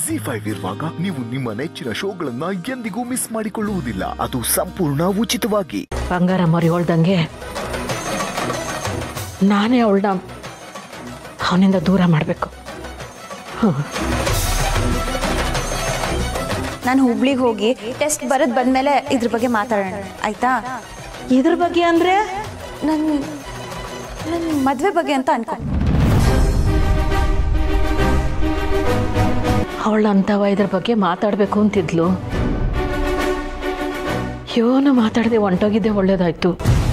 G five ಇರುವಾಗ ನೀವು ನಿಮ್ಮ ನೆಚ್ಚಿನ ಶೋಗಳನ್ನ ಎಂದಿಗೂ ಮಿಸ್ ಮಾಡಿಕೊಳ್ಳುವುದಿಲ್ಲ ಅದು ಸಂಪೂರ್ಣ ಉಚಿತವಾಗಿ ಬಂಗಾರ ಮರಿ ಹೇಳ್ದಂಗೆ ನಾನೇ ಅವಳನ್ನ ಅವನಿಂದ ದೂರ ಮಾಡಬೇಕು ನಾನು ಹುಬ್ಳಿಗೆ ಹೋಗಿ ಟೆಸ್ಟ್ ಬರೋದು ಬಂದಮೇಲೆ ಇದ್ರ ಬಗ್ಗೆ ಮಾತಾಡೋಣ ಆಯ್ತಾ ಇದ್ರ ಬಗ್ಗೆ ಅಂದರೆ ನನ್ನ ನನ್ನ ಮದುವೆ ಬಗ್ಗೆ ಅಂತ ಅನ್ಕೊ ಅವಳ ಅಂತವ ಇದ್ರ ಬಗ್ಗೆ ಮಾತಾಡಬೇಕು ಅಂತಿದ್ಲು ಯೋನ ಮಾತಾಡದೆ ಹೊಂಟೋಗಿದ್ದೆ ಒಳ್ಳೇದಾಯ್ತು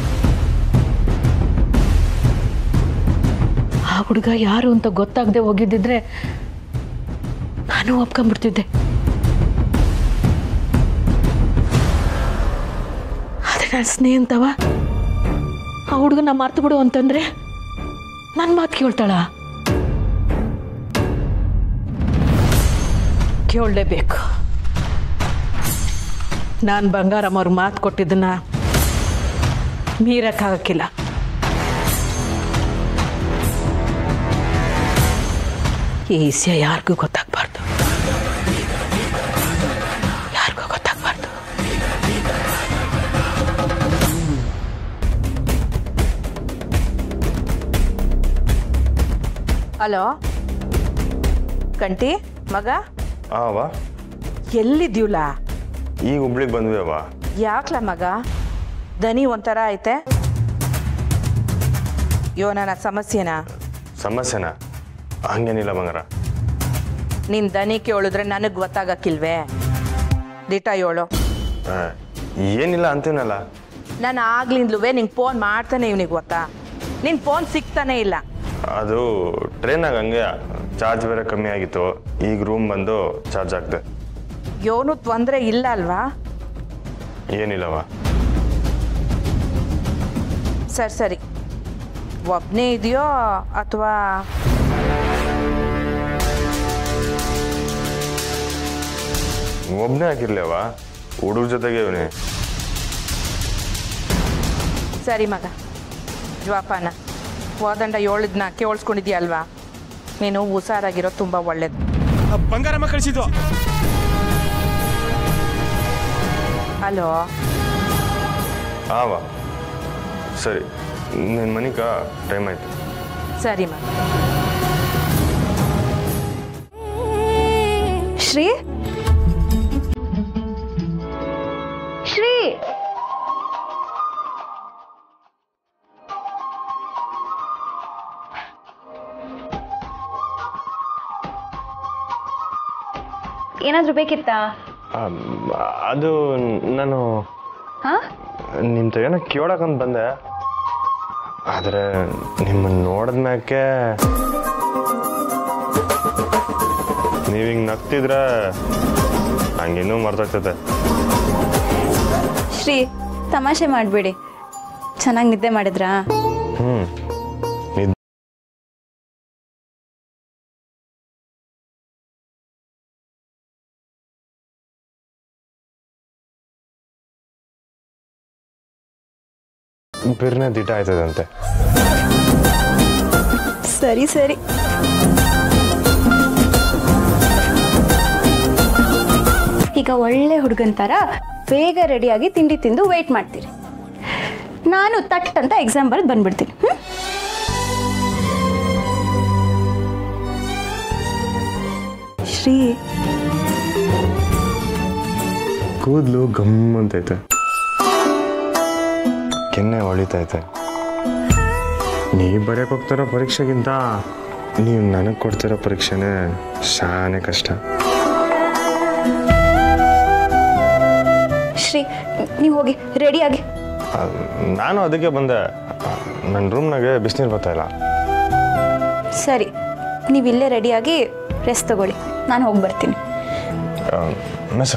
ಆ ಹುಡುಗ ಯಾರು ಅಂತ ಗೊತ್ತಾಗದೆ ಹೋಗಿದ್ದಿದ್ರೆ ನಾನು ಒಪ್ಕೊಂಡ್ಬಿಡ್ತಿದ್ದೆ ಆದರೆ ನಾನು ಸ್ನೇಹ ಅಂತವ ಆ ಹುಡುಗನ ಮರ್ತು ಬಿಡು ಅಂತಂದ್ರೆ ನನ್ನ ಮಾತು ಕೇಳ್ತಾಳ ಕೇಳಲೇಬೇಕು ನಾನು ಬಂಗಾರಮ್ಮ ಅವ್ರಿಗೆ ಮಾತು ಕೊಟ್ಟಿದ್ದನ್ನ ಮೀರಕ್ಕಾಗಕ್ಕಿಲ್ಲ ಈ ವಿಷಯ ಯಾರಿಗೂ ಗೊತ್ತಾಗಬಾರ್ದು ಯಾರಿಗೂ ಗೊತ್ತಾಗಬಾರ್ದು ಹಲೋ ಕಂಟಿ ಮಗ ಅವ ಎಲ್ಲಿದ್ಯೂಲ ಈಗ ಹುಬ್ಳಿಗೆ ಬಂದ್ವಿ ಅವ ಯಾಕ್ಲ ಮಗ ದನಿ ಒಂಥರ ಐತೆ ಯೋ ನನ್ನ ಸಮಸ್ಯೆನಾ ಸಮಸ್ಯೆನ ಹಂಗೇನಿಲ್ಲ ಬಂಗಾರ ನಿನ್ ದನಿ ಕೇಳಿದ್ರೆ ನನಗೆ ಗೊತ್ತಾಗಕ್ಕಿಲ್ವೇ ದಿಟ ಏಳು ಆ, ಏನಿಲ್ಲ ಅಂತೀನಲ್ಲ ನಾನು ಆಗ್ಲಿಂದ್ಲೂ ನಿಂಗೆ ಫೋನ್ ಮಾಡ್ತಾನೆ ಇವ್ನಿಗೆ ಗೊತ್ತಾ ನಿನ್ ಫೋನ್ ಸಿಗ್ತಾನೆ ಇಲ್ಲ ಅದು ಟ್ರೈನಾಗ ಹಂಗೆ ಚಾರ್ಜ್ ಬೇರೆ ಕಮ್ಮಿ ಆಗಿತ್ತು ಈಗ ರೂಮ್ ಬಂದು ಚಾರ್ಜ್ ಆಗ್ದೆ ಯೋನು ತೊಂದರೆ ಇಲ್ಲ ಅಲ್ವಾ ಏನಿಲ್ಲವ ಸರಿ ಸರಿ ಒಬ್ಬನೇ ಇದೆಯೋ ಅಥವಾ ಒಬ್ಬನೇ ಆಗಿರ್ಲಿ ಅವ ಹುಡುಗ್ರ ಜೊತೆಗೆ ಇವನೇ ಸರಿ ಮಗ ಜ್ವಾಪಾನ ಹೋದಂಡ ಏಳಿದ್ನ ಕೇಳಿಸ್ಕೊಂಡಿದ್ಯಲ್ವಾ ನೀನು ಹುಷಾರಾಗಿರೋ ತುಂಬ ಒಳ್ಳೇದು ಬಂಗಾರಮ್ಮ ಕಳಿಸಿದ್ದು ಹಲೋ ಆವ ಸರಿ ನಿನ್ನ ಮನಿಕ ಟೈಮ್ ಆಯ್ತು ಸರಿ ಮಗ ಶ್ರೀ ಶ್ರೀ ಏನಾದರೂ ಬೇಕಿತ್ತಾ ಆ, ಅದು ನಾನು ಹಾ ನಿಂತ ಏನೋ ಕೇಳಕಂತ ಬಂದೆ ಆದರೆ ನಿಮ್ಮನ್ನ ನೋಡಿದ್ಮ್ಯಾಕೆ ನೀವು ಹಿಂಗೆ ನಗ್ತಿದ್ರೆ ಹಂಗಿನ್ನೂ ಮರ್ತೋಗ್ತದೆ ಶ್ರೀ ತಮಾಷೆ ಮಾಡಬೇಡಿ ಚೆನ್ನಾಗಿ ನಿದ್ದೆ ಮಾಡಿದ್ರಾ ಹ್ಞೂ ನಿದ್ ಬಿರ್ನೆ ದಿಟ ಆಯ್ತದಂತೆ ಸರಿ ಸರಿ ಈಗ ಒಳ್ಳೆ ಹುಡುಗನ್ ಥರ ಬೇಗ ರೆಡಿಯಾಗಿ ತಿಂಡಿ ತಿಂದು ವೆಯ್ಟ್ ಮಾಡ್ತೀರಿ ನಾನು ತಟ್ ಅಂತ ಎಕ್ಸಾಮ್ ಬರೆದು ಬಂದ್ಬಿಡ್ತೀನಿ ಹ್ಮ್? ಶ್ರೀ ಕೂದಲು ಗಮ್ ಅಂತೈತೆ ಕೆನ್ನೆ ಹೊಳಿತೈತೆ ನೀವು ಬರೆಯಕ್ಕೆ ಹೋಗ್ತಿರೋ ಪರೀಕ್ಷೆಗಿಂತ ನೀವು ನನಗೆ ಕೊಡ್ತಿರೋ ಪರೀಕ್ಷೆನೇ ಶಾನೆ ಕಷ್ಟ ಶ್ರೀ ನೀವು ಹೋಗಿ ರೆಡಿಯಾಗಿ ಆ, ನಾನು ಅದಕ್ಕೆ ಬಂದೆ ನನ್ನ ರೂಮ್ನಾಗೆ ಬಿಸಿನೀರು ಬರ್ತಾ ಇಲ್ಲ ಸರಿ ನೀವು ಇಲ್ಲೇ ರೆಡಿಯಾಗಿ ರೆಸ್ಟ್ ತಗೊಳ್ಳಿ ನಾನು ಹೋಗಿ ಬರ್ತೀನಿ ಮೆಸು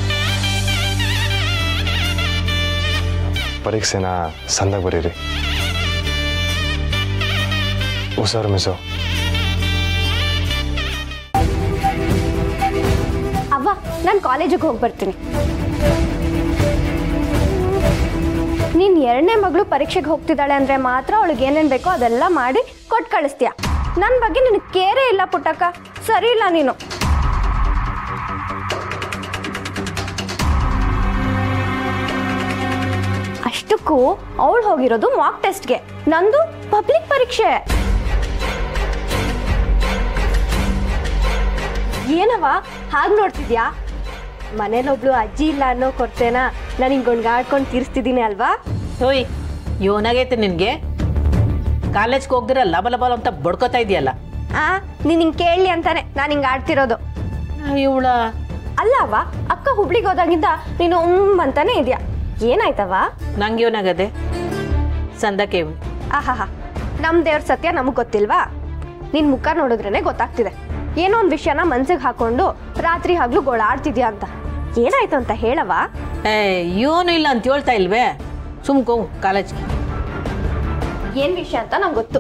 ಪರೀಕ್ಷೆನ ಸಂದಾಗ ಬರೀರಿ ಹುಷಾರು ಮಿಸು ಅವ್ವ ನಾನು ಕಾಲೇಜಿಗೆ ಹೋಗಿ ಬರ್ತೀನಿ ನೀನು ಎರಡನೇ ಮಗಳು ಪರೀಕ್ಷೆಗೆ ಹೋಗ್ತಿದ್ದಾಳೆ ಅಂದರೆ ಮಾತ್ರ ಅವಳಿಗೆ ಏನೇನು ಬೇಕೋ ಅದೆಲ್ಲ ಮಾಡಿ ಕೊಟ್ಟು ಕಳಿಸ್ತೀಯ ನನ್ನ ಬಗ್ಗೆ ನಿನಗೆ ಕೇರೇ ಇಲ್ಲ ಪುಟ್ಟಕ್ಕ ಸರಿ ಇಲ್ಲ ನೀನು ಅಕ್ಕು ಅವಳು ಹೋಗಿರೋದು ಮಾಕ್ ಟೆಸ್ಟ್ಗೆ ನಂದು ಪಬ್ಲಿಕ್ ಪರೀಕ್ಷೆ ಏನವ ಹಾಗೆ ನೋಡ್ತಿದ್ಯಾ ಮನೇಲೊಬ್ಳು ಅಜ್ಜಿ ಇಲ್ಲ ಅನ್ನೋ ಕೊರತೆನ ನಾನು ಹಿಂಗೆ ಗೊಣ್ಗಾಡ್ಕೊಂಡು ತೀರಿಸ್ತಿದ್ದೀನಿ ಅಲ್ವಾ ಹೋಯ್ ಯೋನಾಗೈತೆ ನಿನಗೆ ಕಾಲೇಜ್ಗೆ ಹೋಗ್ದಿರ ಲಬ ಲಬ ಅಂತ ಬಡ್ಕೋತಾ ಇದೆಯಲ್ಲ ಆ ನೀನು ಹಿಂಗೆ ಕೇಳಲಿ ಅಂತಾನೆ ನಾನು ಹಿಂಗೆ ಆಡ್ತಿರೋದು ಇವಳ ಅಲ್ಲ ಅವ್ವ ಅಕ್ಕ ಹುಬ್ಳಿಗೆ ಹೋದಾಗಿಂದ ನೀನು ಉಮ್ ಅಂತಾನೆ ಇದೆಯಾ ಏನಾಯ್ತವ ನಂಗೆ ಯೋನಾಗದೆ ಸಂದಕ್ಕೆ ಆಹಾಹಾ ನಮ್ಮ ದೇವ್ರ ಸತ್ಯ ನಮಗೆ ಗೊತ್ತಿಲ್ವಾ ನಿನ್ನ ಮುಖ ನೋಡಿದ್ರೇನೆ ಗೊತ್ತಾಗ್ತಿದೆ ಏನೋ ಒಂದು ವಿಷಯನ ಮನ್ಸಿಗೆ ಹಾಕೊಂಡು ರಾತ್ರಿ ಹಗಲು ಗೋಳಾಡ್ತಿದ್ಯಾ ಅಂತ ಏನಾಯ್ತು ಅಂತ ಹೇಳವ ಏ ಯೋನು ಇಲ್ಲ ಅಂತ ಹೇಳ್ತಾ ಇಲ್ವೇ ಸುಮ್ಕೋ ಕಾಲೇಜ್ಗೆ ಏನ್ ವಿಷಯ ಅಂತ ನಂಗೆ ಗೊತ್ತು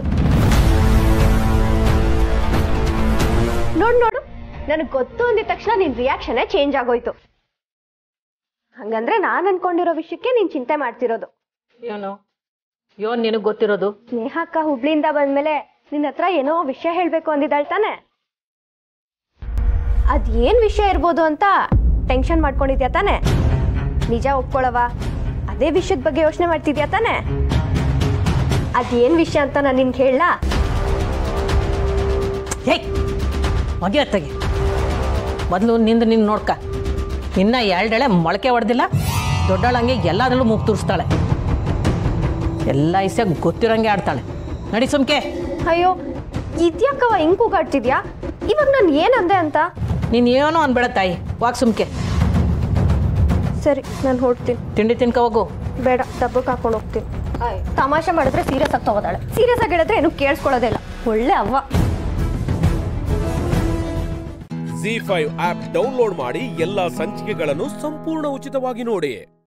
ನೋಡು ನೋಡು ನನಗೆ ಗೊತ್ತು ಅಂದಿದ ತಕ್ಷಣ ನಿನ್ ರಿಯಾಕ್ಷನ್ ಚೇಂಜ್ ಆಗೋಯ್ತು ಹಂಗಂದ್ರೆ ನಾನು ಅನ್ಕೊಂಡಿರೋ ವಿಷಯಕ್ಕೆ ನೀನ್ ಚಿಂತೆ ಮಾಡ್ತಿರೋದು ಯೋನು ಯೋನ್ ನಿನಗೆ ಗೊತ್ತಿರೋದು ಸ್ನೇಹಕ್ಕ ಹುಬ್ಳಿಯಿಂದ ಬಂದ್ಮೇಲೆ ನಿನ್ನ ಹತ್ರ ಏನೋ ವಿಷಯ ಹೇಳ್ಬೇಕು ಅಂದಿದ್ದಾಳ್ ತಾನೆ ಅದ್ ಏನ್ ವಿಷಯ ಇರ್ಬೋದು ಅಂತ ಟೆನ್ಷನ್ ಮಾಡ್ಕೊಂಡಿದ್ಯಾ ತಾನೆ ನಿಜ ಒಪ್ಕೊಳವ ಅದೇ ವಿಷಯದ ಬಗ್ಗೆ ಯೋಚನೆ ಮಾಡ್ತಿದ್ಯಾ ತಾನೆ ಅದೇನ್ ವಿಷಯ ಅಂತ ನಾನು ನಿನ್ಗೆ ಹೇಳಲಾ ಹೇ ಮಗಿ ತೆಗೆ ಮೊದಲು ನಿಂದು ನಿನ್ನ ನೋಡ್ಕ ಇನ್ನ ಎರಡೆಳೆ ಮೊಳಕೆ ಹೊಡೆದಿಲ್ಲ ದೊಡ್ಡಳಂಗೆ ಎಲ್ಲದರಲ್ಲೂ ಮೂಗ್ ತೂರಿಸ್ತಾಳೆ ಎಲ್ಲ ಇಸ ಗೊತ್ತಿರೋಂಗೆ ಆಡ್ತಾಳೆ ನಡಿ ಸುಮ್ಕೆ ಅಯ್ಯೋ ಇದ್ಯಾಕವ ಹಿಂಗ್ ಕೂಗಾಡ್ತಿದ್ಯಾ ಇವಾಗ ನಾನು ಏನಂದೆ ಅಂತ ನೀನು ಏನೋ ಅನ್ಬೇಡ ತಾಯಿ ವಾಕ್ ಸುಮ್ಕೆ ಸರಿ ನಾನು ಹೊರಡ್ತೀನಿ ತಿಂಡಿ ತಿನ್ಕ ಹೋಗು ಬೇಡ ಡಬ್ಬಕ್ಕೆ ಹಾಕೊಂಡು ಹೋಗ್ತೀನಿ ತಮಾಷೆ ಮಾಡಿದ್ರೆ ಸೀರಿಯಸ್ ಆಗಿ ತಗೋದಾಳೆ ಸೀರಿಯಸ್ ಆಗಿ ಹೇಳಿದ್ರೆ ಏನು ಕೇಳಿಸ್ಕೊಳ್ಳೋದೇ ಇಲ್ಲ ಒಳ್ಳೆ ಅವ್ವ ಜಿ ಫೈವ್ ಆಪ್ ಡೌನ್ಲೋಡ್ ಮಾಡಿ ಎಲ್ಲಾ ಸಂಚಿಕೆಗಳನ್ನು ಸಂಪೂರ್ಣ ಉಚಿತವಾಗಿ ನೋಡಿ